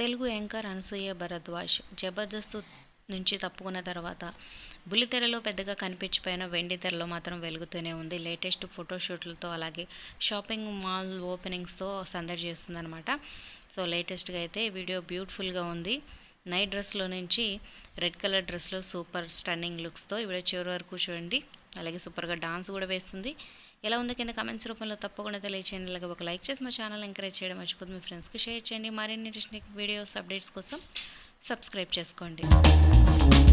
Telugu anchor Anasuya Bharadwaj Jabardasth నుంచి తప్పుకున్న తర్వాత బుల్లితెరలో పెద్దగా కనిపించిపోయిన వెండి తెరలో మాత్రం వెలుగుతూనే ఉంది లేటెస్ట్ ఫోటోషూట్లతో అలాగే షాపింగ్ మాల్ ఓపెనింగ్స్తో సందడి చేస్తుందన్నమాట సో లేటెస్ట్గా అయితే వీడియో బ్యూటిఫుల్గా ఉంది నైట్ డ్రెస్లో నుంచి రెడ్ కలర్ డ్రెస్లో సూపర్ స్టన్నింగ్ లుక్స్తో ఈ వీడియో చివరి వరకు చూడండి అలాగే సూపర్గా డాన్స్ కూడా వేస్తుంది ఎలా ఉందో కింద కమెంట్స్ రూపంలో తప్పకుండా తెలియచేయండి అలాగే ఒక లైక్ చేసి మా ఛానల్ ఎంకరేజ్ చేయడం మర్చిపోతుంది మీ ఫ్రెండ్స్కి షేర్ చేయండి మరిన్ని ఇంట్రెస్టింగ్ వీడియోస్ అప్డేట్స్ కోసం సబ్స్క్రైబ్ చేసుకోండి